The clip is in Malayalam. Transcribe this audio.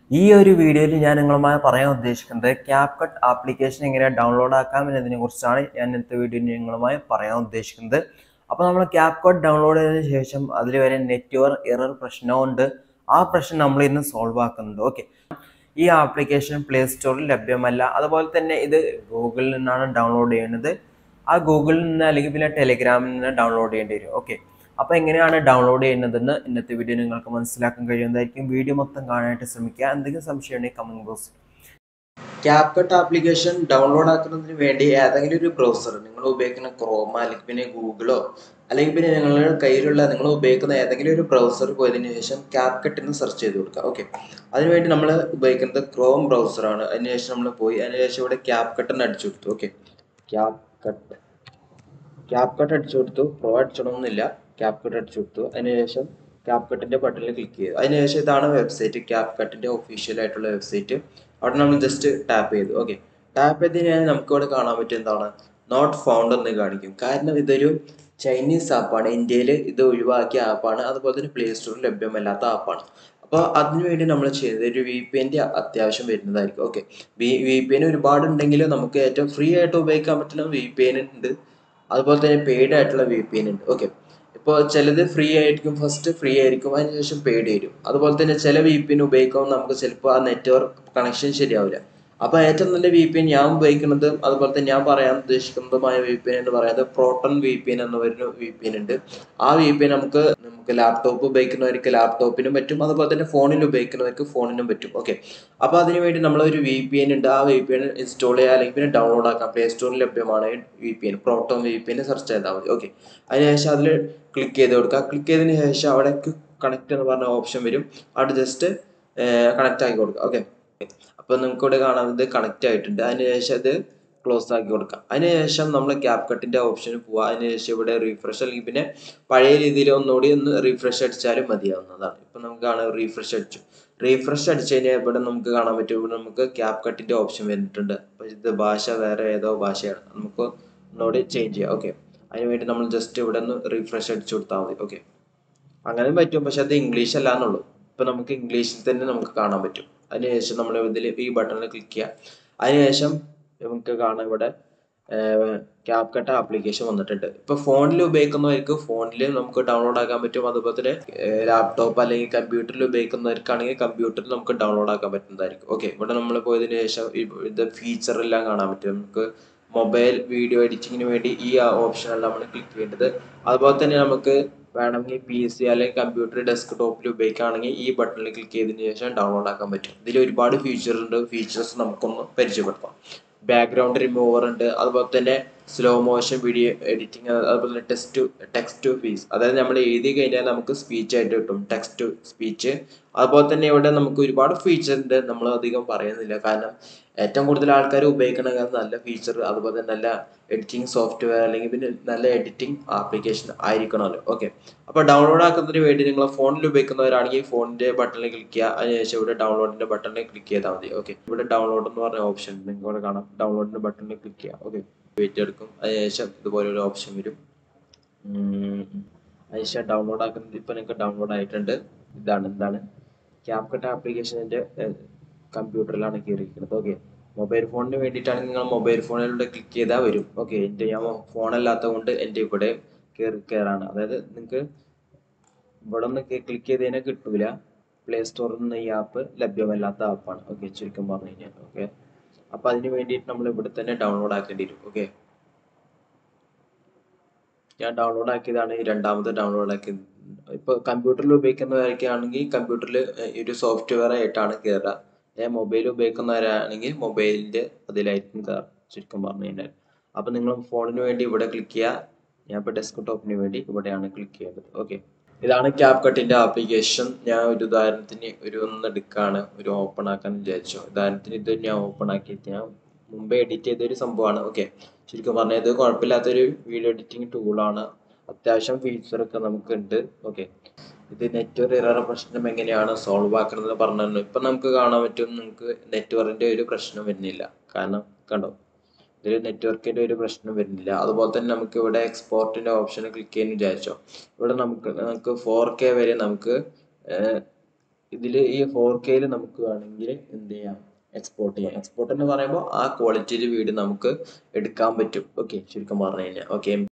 ഈ ഒരു വീഡിയോയിൽ ഞാൻ നിങ്ങളുമായി പറയാൻ ഉദ്ദേശിക്കുന്നത് ക്യാപ് കട്ട് ആപ്ലിക്കേഷൻ എങ്ങനെ ഡൗൺലോഡ് ആക്കാം എന്നതിനെ കുറിച്ചാണ് ഞാൻ ഇന്നത്തെ വീഡിയോയിൽ നിങ്ങളുമായി പറയാൻ ഉദ്ദേശിക്കുന്നത് അപ്പോൾ നമ്മൾ ക്യാപ് കട്ട് ഡൗൺലോഡ് ചെയ്തതിനു ശേഷം അതിൽ വരെ നെറ്റ്വർക്ക് എറർ പ്രശ്നമുണ്ട് ആ പ്രശ്നം നമ്മൾ ഇന്ന് സോൾവ് ആക്കുന്നുണ്ട് ഓക്കെ ഈ ആപ്ലിക്കേഷൻ പ്ലേ സ്റ്റോറിൽ ലഭ്യമല്ല അതുപോലെ തന്നെ ഇത് ഗൂഗിളിൽ നിന്നാണ് ഡൗൺലോഡ് ചെയ്യുന്നത് ആ ഗൂഗിളിൽ നിന്ന് അല്ലെങ്കിൽ പിന്നെ ടെലിഗ്രാമിൽ നിന്ന് ഡൗൺലോഡ് ചെയ്യേണ്ടി വരും ഓക്കെ അപ്പോൾ എങ്ങനെയാണ് ഡൗൺലോഡ് ചെയ്യുന്നതെന്ന് ഇന്നത്തെ വീഡിയോ നിങ്ങൾക്ക് മനസ്സിലാക്കാൻ കഴിയുന്നതായിരിക്കും വീഡിയോ മൊത്തം കാണാനായിട്ട് ശ്രമിക്കുക എന്തെങ്കിലും സംശയം ഉണ്ടെങ്കിൽ comment box CapCut application download ആക്കുന്നതിന് വേണ്ടി ഏതെങ്കിലും ഒരു ബ്രൗസർ നിങ്ങൾ ഉപയോഗിക്കുന്ന ക്രോമ അല്ലെങ്കിൽ പിന്നെ ഗൂഗിളോ അല്ലെങ്കിൽ പിന്നെ നിങ്ങളുടെ കയ്യിലുള്ള നിങ്ങൾ ഉപയോഗിക്കുന്ന ഏതെങ്കിലും ഒരു ബ്രൗസർ പോയതിനു ശേഷം ക്യാപ്കട്ട് എന്ന് സെർച്ച് ചെയ്ത് കൊടുക്കുക ഓക്കെ അതിനുവേണ്ടി നമ്മൾ ഉപയോഗിക്കുന്നത് ക്രോം ബ്രൗസറാണ് അതിനുശേഷം നമ്മൾ പോയി അതിനുശേഷം ഇവിടെ ക്യാപ്കട്ട് എന്ന് അടിച്ചു കൊടുത്തു ഓക്കെ ക്യാപ്കട്ട് ക്യാപ്കട്ട് അടിച്ചു കൊടുത്തു പ്രോ അടിച്ചണമെന്നില്ല ക്യാപ്കട്ട് അടിച്ചു കൊടുത്തു അതിനുശേഷം ക്യാപ്കട്ടിന്റെ ബട്ടണിൽ ക്ലിക്ക് ചെയ്തു അതിനുശേഷം ഇതാണ് വെബ്സൈറ്റ് ക്യാപ്കട്ടിന്റെ ഒഫീഷ്യൽ ആയിട്ടുള്ള വെബ്സൈറ്റ് അവിടെ നമ്മൾ ജസ്റ്റ് ടാപ്പ് ചെയ്തു ഓക്കെ ടാപ്പ് ചെയ്തതിനാൽ നമുക്ക് ഇവിടെ കാണാൻ പറ്റും എന്താണ് നോട്ട് ഫൗണ്ട് എന്ന് കാണിക്കും കാരണം ഇതൊരു ചൈനീസ് ആപ്പാണ് ഇന്ത്യയിൽ ഇത് ഒഴിവാക്കിയ ആപ്പാണ് അതുപോലെ തന്നെ പ്ലേ സ്റ്റോറിൽ ലഭ്യമല്ലാത്ത ആപ്പാണ് അപ്പോൾ അതിനുവേണ്ടി നമ്മൾ ചെയ്യുന്നത് ഒരു വി പി എൻ്റെ അത്യാവശ്യം വരുന്നതായിരിക്കും okay V V P N ഒരുപാട് ഉണ്ടെങ്കിൽ നമുക്ക് ഏറ്റവും ഫ്രീ ആയിട്ട് ഉപയോഗിക്കാൻ പറ്റുന്ന വി പി എൻ ഉണ്ട് അതുപോലെ തന്നെ പെയ്ഡ് ആയിട്ടുള്ള വി പി എൻ ഉണ്ട് ഓക്കെ ഇപ്പോൾ ചിലത് ഫ്രീ ആയിരിക്കും ഫസ്റ്റ് ഫ്രീ ആയിരിക്കും അതിനുശേഷം പെയ്ഡ് വരും അതുപോലെ തന്നെ ചില വി പി എൻ ഉപയോഗിക്കുമ്പോൾ നമുക്ക് ചിലപ്പോൾ ആ നെറ്റ്വർക്ക് കണക്ഷൻ ശരിയാവില്ല അപ്പോൾ ഏറ്റവും നല്ല വി പി എൻ ഞാൻ ഉപയോഗിക്കുന്നത് അതുപോലെ തന്നെ ഞാൻ പറയാൻ ഉദ്ദേശിക്കുന്നതുമായ വി പി എൻ എന്ന് പറയുന്നത് പ്രോട്ടൺ വി പി എൻ എന്ന് പറയുന്ന വി പി എൻ ഉണ്ട് ആ വി പി എൻ നമുക്ക് നമുക്ക് ലാപ്ടോപ്പ് ഉപയോഗിക്കുന്നവർക്ക് ലാപ്ടോപ്പിനും പറ്റും അതുപോലെ തന്നെ ഫോണിൽ ഉപയോഗിക്കുന്നവർക്ക് ഫോണിനും പറ്റും ഓക്കെ അപ്പോൾ അതിന് വേണ്ടി നമ്മൾ ഒരു വി പി എൻ ഉണ്ട് ആ വി പി എൻ ഇൻസ്റ്റാൾ ചെയ്യുക അല്ലെങ്കിൽ പിന്നെ ഡൗൺലോഡ് ആക്കാം പ്ലേ സ്റ്റോറിൽ ലഭ്യമാണ് V P N Proton V P N search ചെയ്താൽ മതി ഓക്കെ അതിനുശേഷം അതിൽ ക്ലിക്ക് ചെയ്ത് കൊടുക്കുക ക്ലിക്ക് ചെയ്തതിന് ശേഷം അവിടെ കണക്ട് എന്ന് പറഞ്ഞ ഓപ്ഷൻ വരും അവിടെ ജസ്റ്റ് കണക്ട് ആക്കി കൊടുക്കുക ഓക്കെ അപ്പോൾ നിങ്ങൾക്ക് ഇവിടെ കാണാം ഇത് കണക്ട് ആയിട്ടുണ്ട് അതിനുശേഷം ഇത് ക്ലോസ് ആക്കി കൊടുക്കാം അതിനുശേഷം നമ്മൾ ക്യാപ് കട്ടിൻ്റെ ഓപ്ഷന് പോവുക അതിനുശേഷം ഇവിടെ റീഫ്രഷ് അല്ലെങ്കിൽ പിന്നെ പഴയ രീതിയിൽ ഒന്നുകൂടി ഒന്ന് റീഫ്രഷ് അടിച്ചാലും മതിയാവുന്നതാണ് ഇപ്പം നമുക്ക് കാണാം റീഫ്രഷ് അടിച്ചു റീഫ്രഷ് അടിച്ചു കഴിഞ്ഞാൽ ഇവിടെ നമുക്ക് കാണാൻ പറ്റും ഇവിടെ നമുക്ക് ക്യാപ് കട്ടിൻ്റെ ഓപ്ഷൻ വരുന്നിട്ടുണ്ട് അപ്പോൾ ഇത് ഭാഷ വേറെ ഏതോ ഭാഷയാണ് നമുക്ക് ഒന്നുകൂടി ചേഞ്ച് ചെയ്യാം ഓക്കെ അതിന് വേണ്ടി നമ്മൾ ജസ്റ്റ് ഇവിടെ ഒന്ന് റീഫ്രഷ് അടിച്ചു കൊടുത്താൽ മതി ഓക്കെ അങ്ങനെ പറ്റും പക്ഷെ അത് ഇംഗ്ലീഷ് അല്ല എന്നുള്ളൂ ഇപ്പം നമുക്ക് ഇംഗ്ലീഷിൽ തന്നെ നമുക്ക് കാണാൻ പറ്റും അതിനുശേഷം നമ്മൾ ഇതിൽ ഈ ബട്ടണിൽ ക്ലിക്ക് ചെയ്യുക അതിനുശേഷം നമുക്ക് കാണാം ഇവിടെ ക്യാപ് കട്ട് ആപ്ലിക്കേഷൻ വന്നിട്ടുണ്ട് ഇപ്പൊ ഫോണിൽ ഉപയോഗിക്കുന്നവർക്ക് ഫോണിൽ നമുക്ക് ഡൗൺലോഡ് ആക്കാൻ പറ്റും അതുപോലെ തന്നെ ലാപ്ടോപ്പ് അല്ലെങ്കിൽ കമ്പ്യൂട്ടറിൽ ഉപയോഗിക്കുന്നവർക്കാണെങ്കിൽ കമ്പ്യൂട്ടറിൽ നമുക്ക് ഡൗൺലോഡ് ആക്കാൻ പറ്റുന്നതായിരിക്കും ഓക്കെ ഇവിടെ നമ്മൾ പോയതിനു ശേഷം ഇത് ഫീച്ചർ എല്ലാം കാണാൻ പറ്റും നമുക്ക് മൊബൈൽ വീഡിയോ എഡിറ്റിങ്ങിന് വേണ്ടി ഈ ഓപ്ഷനാണ് നമ്മൾ ക്ലിക്ക് ചെയ്യേണ്ടത് അതുപോലെ തന്നെ നമുക്ക് വേണമെങ്കിൽ പി സി അല്ലെങ്കിൽ കമ്പ്യൂട്ടർ ഡെസ്ക് ടോപ്പിൽ ഉപയോഗിക്കുകയാണെങ്കിൽ ഈ ബട്ടണിൽ ക്ലിക്ക് ചെയ്തതിന് ശേഷം ഡൗൺലോഡ് ആക്കാൻ പറ്റും ഇതിൽ ഒരുപാട് ഫീച്ചർ ഉണ്ട് ഫീച്ചേഴ്സ് നമുക്കൊന്ന് പരിചയപ്പെടുത്താം ബാക്ക്ഗ്രൗണ്ട് റിമൂവർ ഉണ്ട് അതുപോലെ തന്നെ സ്ലോ മോഷൻ വീഡിയോ എഡിറ്റിംഗ് അതുപോലെ തന്നെ ടെക്സ്റ്റ് ടെക്സ്റ്റ് ടു ഫീസ് അതായത് നമ്മൾ എഴുതി കഴിഞ്ഞാൽ നമുക്ക് സ്പീച്ച് ആയിട്ട് കിട്ടും ടെക്സ്റ്റ് ടു സ്പീച്ച് അതുപോലെ തന്നെ ഇവിടെ നമുക്ക് ഒരുപാട് ഫീച്ചർ ഉണ്ട് നമ്മൾ അധികം പറയുന്നില്ല കാരണം ഏറ്റവും കൂടുതൽ ആൾക്കാർ ഉപയോഗിക്കണ നല്ല ഫീച്ചർ അതുപോലെ തന്നെ നല്ല എഡിറ്റിംഗ് സോഫ്റ്റ്വെയർ അല്ലെങ്കിൽ പിന്നെ നല്ല എഡിറ്റിംഗ് ആപ്ലിക്കേഷൻ ആയിരിക്കണമല്ലോ ഓക്കെ അപ്പോൾ ഡൗൺലോഡ് ആക്കുന്നതിന് വേണ്ടി നിങ്ങൾ ഫോണിൽ ഉപയോഗിക്കുന്നവരാണെങ്കിൽ ഫോണിന്റെ ബട്ടണിൽ ക്ലിക്ക് ചെയ്യുക അതിനുശേഷം ഇവിടെ ഡൗൺലോഡിന്റെ ബട്ടണിൽ ക്ലിക്ക് ചെയ്താൽ മതി ഓക്കെ ഇവിടെ ഡൗൺലോഡ് എന്ന് പറഞ്ഞ ഓപ്ഷൻ നിങ്ങൾക്ക് ഇവിടെ കാണാം ഡൗൺലോഡിന്റെ ബട്ടണിൽ ക്ലിക്ക് ചെയ്യുക ഓക്കെ വെയിറ്റ് എടുക്കും അതിനുശേഷം ഇതുപോലെ ഒരു ഓപ്ഷൻ വരും അതിനുശേഷം ഡൗൺലോഡ് ആക്കുന്നത് ഇപ്പം നിങ്ങൾക്ക് ഡൗൺലോഡ് ആയിട്ടുണ്ട് ഇതാണ് എന്താണ് ക്യാപ് കട്ട് ആപ്ലിക്കേഷൻ്റെ കമ്പ്യൂട്ടറിലാണ് കയറിയിരിക്കുന്നത് ഓക്കെ മൊബൈൽ ഫോണിന് വേണ്ടിയിട്ടാണെങ്കിൽ നിങ്ങൾ മൊബൈൽ ഫോണിലൂടെ ക്ലിക്ക് ചെയ്താൽ വരും ഓക്കെ എൻ്റെ ഞാൻ ഫോണല്ലാത്തത് കൊണ്ട് എൻ്റെ ഇവിടെ കയറി കയറാണ് അതായത് നിങ്ങൾക്ക് ഇവിടെ നിന്ന് ക്ലിക്ക് ചെയ്തതിനെ കിട്ടൂല പ്ലേ സ്റ്റോറിൽ നിന്ന് ഈ ആപ്പ് ലഭ്യമല്ലാത്ത ആപ്പാണ് ഓക്കെ ചുരുക്കം പറഞ്ഞു കഴിഞ്ഞാൽ ഓക്കെ അപ്പോൾ അതിന് വേണ്ടിയിട്ട് നമ്മൾ ഇവിടെ തന്നെ ഡൗൺലോഡ് ആക്കേണ്ടി വരും ഓക്കെ ഞാൻ ഡൗൺലോഡ് ആക്കിയതാണ് ഈ രണ്ടാമത് ഡൗൺലോഡ് ആക്കിയത് ഇപ്പോൾ കമ്പ്യൂട്ടറിൽ ഉപയോഗിക്കുന്നവരൊക്കെയാണെങ്കിൽ കമ്പ്യൂട്ടറിൽ ഒരു സോഫ്റ്റ്വെയർ ആയിട്ടാണ് കയറുക ഞാൻ മൊബൈൽ ഉപയോഗിക്കുന്നവരാണെങ്കിൽ മൊബൈലിൻ്റെ അതിലായിരിക്കും കയറുക ചുരുക്കം പറഞ്ഞു കഴിഞ്ഞാൽ അപ്പോൾ നിങ്ങൾ ഫോണിന് വേണ്ടി ഇവിടെ ക്ലിക്ക് ചെയ്യുക ഞാൻ ഇപ്പോൾ ഡെസ്ക് ടോപ്പിന് വേണ്ടി ഇവിടെയാണ് ക്ലിക്ക് ചെയ്യേണ്ടത് ഓക്കെ ഇതാണ് ക്യാപ് കട്ടിൻ്റെ ആപ്ലിക്കേഷൻ ഞാൻ ഒരു ഉദാഹരണത്തിന് ഒരു ഒന്ന് എടുക്കുകയാണ് ഒരു ഓപ്പൺ ആക്കാൻ വിചാരിച്ചു ഉദാഹരണത്തിന് ഇത് ഞാൻ ഓപ്പൺ ആക്കിയിട്ട് ഞാൻ മുമ്പേ എഡിറ്റ് ചെയ്ത ഒരു സംഭവമാണ് ഓക്കെ ശരിക്കും പറഞ്ഞാൽ ഇത് കുഴപ്പമില്ലാത്തൊരു വീഡിയോ എഡിറ്റിംഗ് ടൂളാണ് അത്യാവശ്യം ഫീച്ചറൊക്കെ നമുക്ക് ഉണ്ട് ഓക്കെ ഇത് നെറ്റ്വർക്ക് എറർ പ്രശ്നം എങ്ങനെയാണ് സോൾവ് ആക്കുന്നത് പറഞ്ഞു ഇപ്പം നമുക്ക് കാണാൻ പറ്റും നിങ്ങൾക്ക് നെറ്റ്വർക്കിൻ്റെ ഒരു പ്രശ്നം വരുന്നില്ല കാരണം കണ്ടോ ഇതിൽ നെറ്റ്വർക്കിൻ്റെ ഒരു പ്രശ്നം വരുന്നില്ല അതുപോലെ തന്നെ നമുക്ക് ഇവിടെ എക്സ്പോർട്ടിൻ്റെ ഓപ്ഷൻ ക്ലിക്ക് ചെയ്യാൻ വിചാരിച്ചോ ഇവിടെ നമുക്ക് നമുക്ക് ഫോർ കെ വരെ നമുക്ക് ഇതിൽ ഈ ഫോർ കെയിൽ നമുക്ക് വേണമെങ്കിൽ എന്ത് ചെയ്യാം എക്സ്പോർട്ട് ചെയ്യാം എക്സ്പോർട്ട് എന്ന് പറയുമ്പോൾ ആ ക്വാളിറ്റിയിൽ വീഡിയോ നമുക്ക് എടുക്കാൻ പറ്റും ഓക്കെ ചുരുക്കം പറഞ്ഞു കഴിഞ്ഞാൽ ഓക്കെ